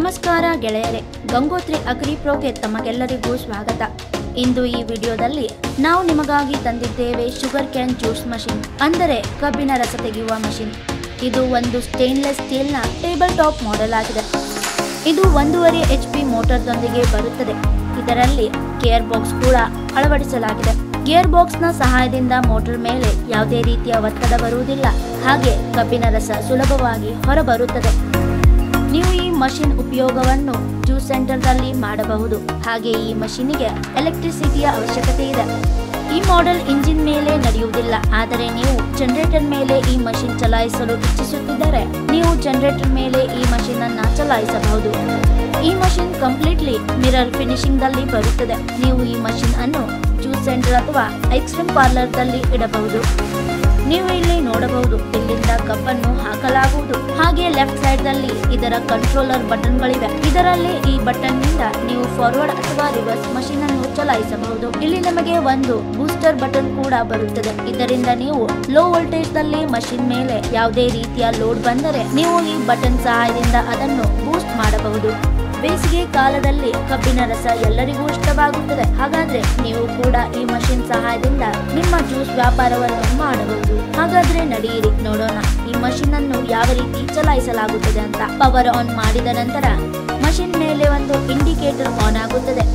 ನಮಸ್ಕಾರ ಗೆಳೆಯರೆ ಗಂಗೋತ್ರಿ ಅಗ್ರಿ ಪ್ರೋಗೆ ತಮಗೆಲ್ಲರಿಗೂ ಸ್ವಾಗತ ಇಂದು ಈ ವಿಡಿಯೋದಲ್ಲಿ ನಾವು ನಿಮಗಾಗಿ ತಂದಿದ್ದೇವೆ ಶುಗರ್ ಕ್ಯಾನ್ ಜ್ಯೂಸ್ ಮಷಿನ್ ಅಂದರೆ ಕಬ್ಬಿನ ರಸ ತೆಗೆಯುವ ಮಷಿನ್ ಇದು ಒಂದು ಸ್ಟೇನ್ಲೆಸ್ ಸ್ಟೀಲ್ನ ಟೇಬಲ್ ಟಾಪ್ ಮಾಡೆಲ್ ಆಗಿದೆ ಇದು ಒಂದೂವರೆ ಎಚ್ ಪಿ ಮೋಟಾರ್ದೊಂದಿಗೆ ಬರುತ್ತದೆ ಇದರಲ್ಲಿ ಗೇರ್ ಬಾಕ್ಸ್ ಕೂಡ ಅಳವಡಿಸಲಾಗಿದೆ ಗೇರ್ ಬಾಕ್ಸ್ನ ಸಹಾಯದಿಂದ ಮೋಟಾರ್ ಮೇಲೆ ಯಾವುದೇ ರೀತಿಯ ಒತ್ತಡ ಬರುವುದಿಲ್ಲ ಹಾಗೆ ಕಬ್ಬಿನ ರಸ ಸುಲಭವಾಗಿ ಹೊರಬರುತ್ತದೆ ನೀವು ಈ ಮಷಿನ್ ಉಪಯೋಗವನ್ನು ಜ್ಯೂಸ್ ಸೆಂಟರ್ನಲ್ಲಿ ಮಾಡಬಹುದು ಹಾಗೆ ಈ ಮಷಿನಿಗೆ ಎಲೆಕ್ಟ್ರಿಸಿಟಿಯ ಅವಶ್ಯಕತೆ ಇದೆ ಈ ಮಾಡೆಲ್ ಇಂಜಿನ್ ಮೇಲೆ ನಡೆಯುವುದಿಲ್ಲ ಆದರೆ ನೀವು ಜನರೇಟರ್ ಮೇಲೆ ಈ ಮಷಿನ್ ಚಲಾಯಿಸಲು ಇಚ್ಛಿಸುತ್ತಿದ್ದರೆ ನೀವು ಜನರೇಟರ್ ಮೇಲೆ ಈ ಮಷಿನ್ ಅನ್ನ ಚಲಾಯಿಸಬಹುದು ಈ ಮಷಿನ್ ಕಂಪ್ಲೀಟ್ಲಿ ಮಿರರ್ ಫಿನಿಶಿಂಗ್ ದಲ್ಲಿ ಬರುತ್ತದೆ ನೀವು ಈ ಮಷಿನ್ ಅನ್ನು ಜ್ಯೂಸ್ ಸೆಂಟರ್ ಅಥವಾ ಐಸ್ ಕ್ರೀಮ್ ಪಾರ್ಲರ್ ದಲ್ಲಿ ಇಡಬಹುದು ನೀವು ಇಲ್ಲಿ ನೋಡಬಹುದು ಇಲ್ಲಿಂದ ಕಪ್ಪನ್ನು ಹಾಕಲಾಗುವುದು ಹಾಗೆ ಲೆಫ್ಟ್ ಸೈಡ್ ದಲ್ಲಿ ಇದರ ಕಂಟ್ರೋಲರ್ ಬಟನ್ ಗಳಿವೆ ಇದರಲ್ಲಿ ಈ ಬಟನ್ ನಿಂದ ನೀವು ಫಾರ್ವರ್ಡ್ ಅಥವಾ ರಿವರ್ಸ್ ಮಷೀನ್ ಅನ್ನು ಚಲಾಯಿಸಬಹುದು ಇಲ್ಲಿ ನಮಗೆ ಒಂದು ಬೂಸ್ಟರ್ ಬಟನ್ ಕೂಡ ಬರುತ್ತದೆ ಇದರಿಂದ ನೀವು ಲೋ ವೋಲ್ಟೇಜ್ ದಲ್ಲಿ ಮಷಿನ್ ಮೇಲೆ ಯಾವುದೇ ರೀತಿಯ ಲೋಡ್ ಬಂದರೆ ನೀವು ಈ ಬಟನ್ ಸಹಾಯದಿಂದ ಅದನ್ನು ಬೂಸ್ಟ್ ಮಾಡಬಹುದು ಬೇಸಿಗೆ ಕಾಲದಲ್ಲಿ ಕಬ್ಬಿನ ರಸ ಎಲ್ಲರಿಗೂ ಇಷ್ಟವಾಗುತ್ತದೆ ಹಾಗಾದ್ರೆ ನೀವು ಕೂಡ ಈ ಮಷಿನ್ ಸಹಾಯದಿಂದ ನಿಮ್ಮ ಜ್ಯೂಸ್ ವ್ಯಾಪಾರವನ್ನು ಮಾಡಬಹುದು ಹಾಗಾದ್ರೆ ನಡೆಯಿರಿ ನೋಡೋಣ ಈ ಮಷಿನ್ ಅನ್ನು ಯಾವ ರೀತಿ ಚಲಾಯಿಸಲಾಗುತ್ತದೆ ಅಂತ ಪವರ್ ಆನ್ ಮಾಡಿದ ನಂತರ ಮಷಿನ್ ಮೇಲೆ ಒಂದು ಇಂಡಿಕೇಟರ್ ಆನ್ ಆಗುತ್ತದೆ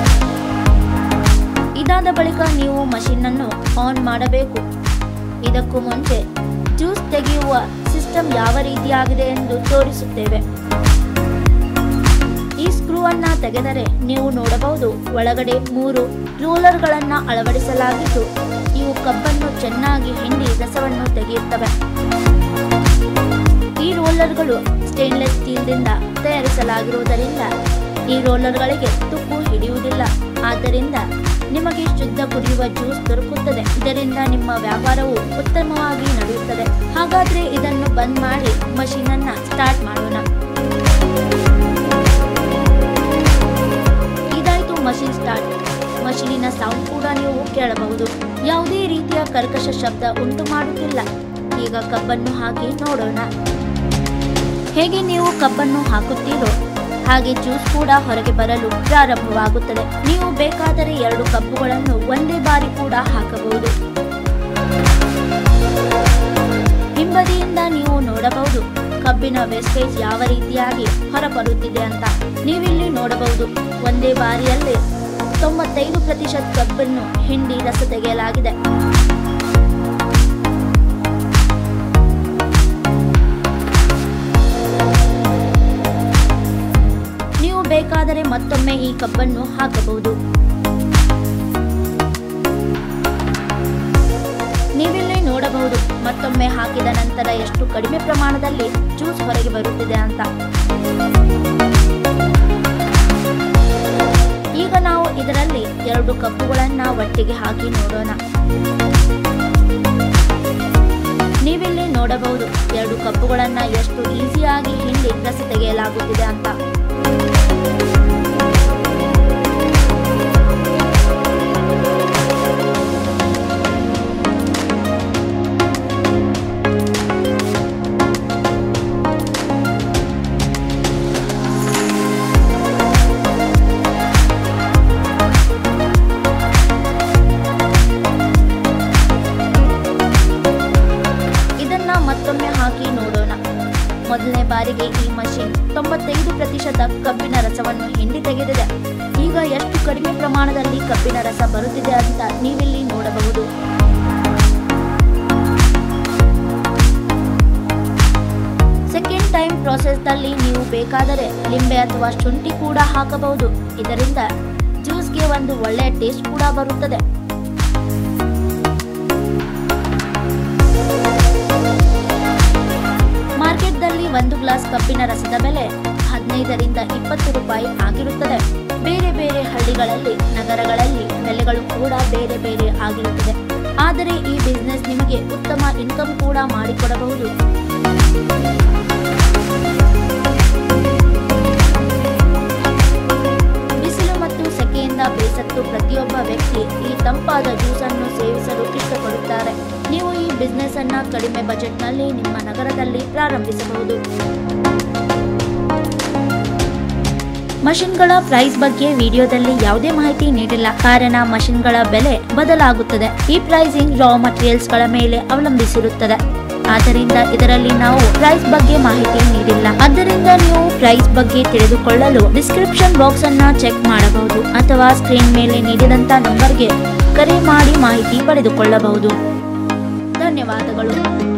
ಇದಾದ ಬಳಿಕ ನೀವು ಮಷಿನ್ ಅನ್ನು ಆನ್ ಮಾಡಬೇಕು ಇದಕ್ಕೂ ಮುಂಚೆ ಜ್ಯೂಸ್ ತೆಗೆಯುವ ಸಿಸ್ಟಮ್ ಯಾವ ರೀತಿಯಾಗಿದೆ ಎಂದು ತೋರಿಸುತ್ತೇವೆ ಈ ಸ್ಕ್ರೂ ಅನ್ನ ತೆಗೆದರೆ ನೀವು ನೋಡಬಹುದು ಒಳಗಡೆ ಮೂರು ರೋಲರ್ಗಳನ್ನ ಅಳವಡಿಸಲಾಗಿದ್ದು ಇವು ಕಬ್ಬನ್ನು ಚೆನ್ನಾಗಿ ಹಿಂಡಿ ರಸವನ್ನು ತೆಗೆಯುತ್ತವೆ ಈ ರೋಲರ್ಗಳು ಸ್ಟೇನ್ಲೆಸ್ ಸ್ಟೀಲ್ದಿಂದ ತಯಾರಿಸಲಾಗಿರುವುದರಿಂದ ಈ ರೋಲರ್ಗಳಿಗೆ ತುಕ್ಕು ಹಿಡಿಯುವುದಿಲ್ಲ ಆದ್ದರಿಂದ ನಿಮಗೆ ಶುದ್ಧ ಕುಡಿಯುವ ಜ್ಯೂಸ್ ದೊರಕುತ್ತದೆ ಇದರಿಂದ ನಿಮ್ಮ ವ್ಯಾಪಾರವು ಉತ್ತಮವಾಗಿ ನಡೆಯುತ್ತದೆ ಹಾಗಾದ್ರೆ ಇದನ್ನು ಬಂದ್ ಮಾಡಿ ಮಷೀನ್ ಅನ್ನ ಸ್ಟಾರ್ಟ್ ಮಾಡೋಣ ಇದಾಯ್ತು ಮಷಿನ್ ಸ್ಟಾರ್ಟ್ ಮಷೀನಿನ ಸೌಂಡ್ ಕೂಡ ನೀವು ಕೇಳಬಹುದು ಯಾವುದೇ ರೀತಿಯ ಕರ್ಕಶ ಶಬ್ದ ಉಂಟು ಮಾಡುತ್ತಿಲ್ಲ ಈಗ ಕಬ್ಬನ್ನು ಹಾಕಿ ನೋಡೋಣ ಹೇಗೆ ನೀವು ಕಬ್ಬನ್ನು ಹಾಕುತ್ತೀರೋ ಹಾಗೆ ಜ್ಯೂಸ್ ಕೂಡ ಹೊರಗೆ ಬರಲು ಪ್ರಾರಂಭವಾಗುತ್ತದೆ ನೀವು ಬೇಕಾದರೆ ಎರಡು ಕಬ್ಬುಗಳನ್ನು ಒಂದೇ ಬಾರಿ ಕೂಡ ಹಾಕಬಹುದು ಹಿಂಬದಿಯಿಂದ ನೀವು ನೋಡಬಹುದು ಕಬ್ಬಿನ ವೇಸ್ಟೇಜ್ ಯಾವ ರೀತಿಯಾಗಿ ಹೊರಬರುತ್ತಿದೆ ಅಂತ ನೀವಿಲ್ಲಿ ನೋಡಬಹುದು ಒಂದೇ ಬಾರಿಯಲ್ಲಿ ತೊಂಬತ್ತೈದು ಪ್ರತಿಶತ ಕಬ್ಬನ್ನು ಹಿಂಡಿ ರಸ ತೆಗೆಯಲಾಗಿದೆ ನೀವು ಬೇಕಾದರೆ ಮತ್ತೊಮ್ಮೆ ಈ ಕಬ್ಬನ್ನು ಹಾಕಬಹುದು ನೀವಿಲ್ಲಿ ನೋಡಬಹುದು ಮತ್ತೊಮ್ಮೆ ಹಾಕಿದ ನಂತರ ಎಷ್ಟು ಕಡಿಮೆ ಪ್ರಮಾಣದಲ್ಲಿ ಜ್ಯೂಸ್ ಹೊರಗೆ ಬರುತ್ತಿದೆ ಅಂತ ಈಗ ನಾವು ಇದರಲ್ಲಿ ಎರಡು ಕಪ್ಪುಗಳನ್ನ ಒಟ್ಟಿಗೆ ಹಾಕಿ ನೋಡೋಣ ನೀವಿಲ್ಲಿ ನೋಡಬಹುದು ಎರಡು ಕಪ್ಪುಗಳನ್ನ ಎಷ್ಟು ಈಸಿಯಾಗಿ ಹಿಂಡಿ ರಸ ತೆಗೆಯಲಾಗುತ್ತಿದೆ ಅಂತ ಇದನ್ನ ಮತ್ತೊಮ್ಮೆ ಹಾಕಿ ನೋಡೋಣ ಮೊದಲನೇ ಬಾರಿಗೆ ಈ ಮಷಿನ್ ತೊಂಬತ್ತೈದು ಪ್ರತಿಶತ ಕಬ್ಬಿನ ರಸವನ್ನು ಹಿಂಡಿ ತೆಗೆದಿದೆ ಈಗ ಎಷ್ಟು ಕಡಿಮೆ ಪ್ರಮಾಣದಲ್ಲಿ ಕಬ್ಬಿನ ರಸ ಬರುತ್ತಿದೆ ಅಂತ ನೀವಿಲ್ಲಿ ನೋಡಬಹುದು ಸೆಕೆಂಡ್ ಟೈಮ್ ದಲ್ಲಿ ನೀವು ಬೇಕಾದರೆ ಲಿಂಬೆ ಅಥವಾ ಶುಂಠಿ ಕೂಡ ಹಾಕಬಹುದು ಇದರಿಂದ ಜ್ಯೂಸ್ಗೆ ಒಂದು ಒಳ್ಳೆಯ ಟೇಸ್ಟ್ ಕೂಡ ಬರುತ್ತದೆ ಮಾರ್ಕೆಟ್ನಲ್ಲಿ ಒಂದು ಗ್ಲಾಸ್ ಕಬ್ಬಿನ ರಸದ ಬೆಲೆ ಹದಿನೈದರಿಂದ ಇಪ್ಪತ್ತು ರೂಪಾಯಿ ಆಗಿರುತ್ತದೆ ಬೇರೆ ಬೇರೆ ಹಳ್ಳಿಗಳಲ್ಲಿ ನಗರಗಳಲ್ಲಿ ಬೆಲೆಗಳು ಕೂಡ ಬೇರೆ ಬೇರೆ ಆಗಿರುತ್ತದೆ ಆದರೆ ಈ ಬಿಸ್ನೆಸ್ ನಿಮಗೆ ಉತ್ತಮ ಇನ್ಕಮ್ ಕೂಡ ಮಾಡಿಕೊಡಬಹುದು ಬಿಸಿಲು ಮತ್ತು ಸೆಕೆಯಿಂದ ಬೇಸತ್ತು ಪ್ರತಿಯೊಬ್ಬ ವ್ಯಕ್ತಿ ಈ ತಂಪಾದ ಜ್ಯೂಸನ್ನು ಸೇವಿಸಲು ಇಷ್ಟಪಡುತ್ತಾರೆ ನೀವು ಈ ಬಿಸ್ನೆಸ್ ಅನ್ನ ಕಡಿಮೆ ಬಜೆಟ್ನಲ್ಲಿ ನಿಮ್ಮ ನಗರದಲ್ಲಿ ಪ್ರಾರಂಭಿಸಬಹುದು ಮಷಿನ್ಗಳ ಪ್ರೈಸ್ ಬಗ್ಗೆ ವಿಡಿಯೋದಲ್ಲಿ ಯಾವುದೇ ಮಾಹಿತಿ ನೀಡಿಲ್ಲ ಕಾರಣ ಮಷಿನ್ಗಳ ಬೆಲೆ ಬದಲಾಗುತ್ತದೆ ಈ ಪ್ರೈಸಿಂಗ್ ರಾ ಮಟೀರಿಯಲ್ಸ್ ಗಳ ಮೇಲೆ ಅವಲಂಬಿಸಿರುತ್ತದೆ ಆದ್ದರಿಂದ ಇದರಲ್ಲಿ ನಾವು ಪ್ರೈಸ್ ಬಗ್ಗೆ ಮಾಹಿತಿ ನೀಡಿಲ್ಲ ಆದ್ದರಿಂದ ನೀವು ಪ್ರೈಸ್ ಬಗ್ಗೆ ತಿಳಿದುಕೊಳ್ಳಲು ಡಿಸ್ಕ್ರಿಪ್ಷನ್ ಬಾಕ್ಸ್ ಅನ್ನ ಚೆಕ್ ಮಾಡಬಹುದು ಅಥವಾ ಸ್ಕ್ರೀನ್ ಮೇಲೆ ನೀಡಿದಂತ ನಂಬರ್ಗೆ ಕರೆ ಮಾಡಿ ಮಾಹಿತಿ ಪಡೆದುಕೊಳ್ಳಬಹುದು ಧನ್ಯವಾದಗಳು